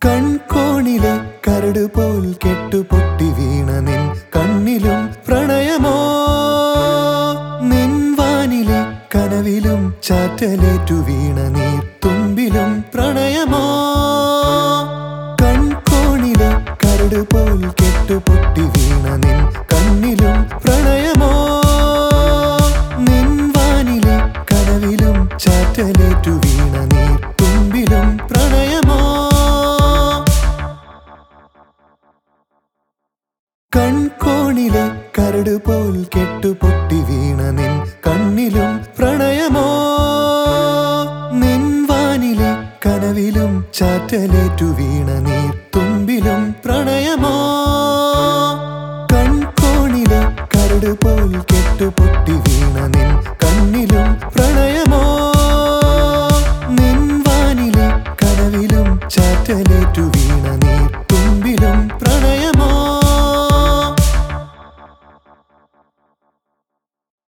കൺകോണിലെ കരട് പോൽ കെട്ടുപൊട്ടി വീണ നിൻ കണ്ണിലും പ്രണയമോ നിൻ വാനിലെ കനവിലും ചാറ്റലേറ്റു വീണ നീർ തുമ്പിലും പ്രണയമോ കൺകോണിലെ കരട് പോൽ കെട്ടുപൊട്ടി വീണ നിൻ കണ്ണിലും പ്രണയമോ നിൻ വാനിലെ കനവിലും ചാറ്റലേറ്റു വീണ നീർ തുമ്പിലും പ്രണയമോ കൺകോണിലെ കരട് പോൽ കെട്ടുപൊട്ടി വീണ നിൻ കണ്ണിലും പ്രണയമോ നിൻ വാനിലെ കനവിലും ചാറ്റലേറ്റു വീണ നീർ തുമ്പിലും പ്രണയമോ കൺകോണിലെ കരട് പോൽ കെട്ടുപൊട്ടി വീണ നിൻ കണ്ണിലും പ്രണയമോ നിൻ വാനിലെ കനവിലും ചാറ്റലേറ്റു വീണ നീർ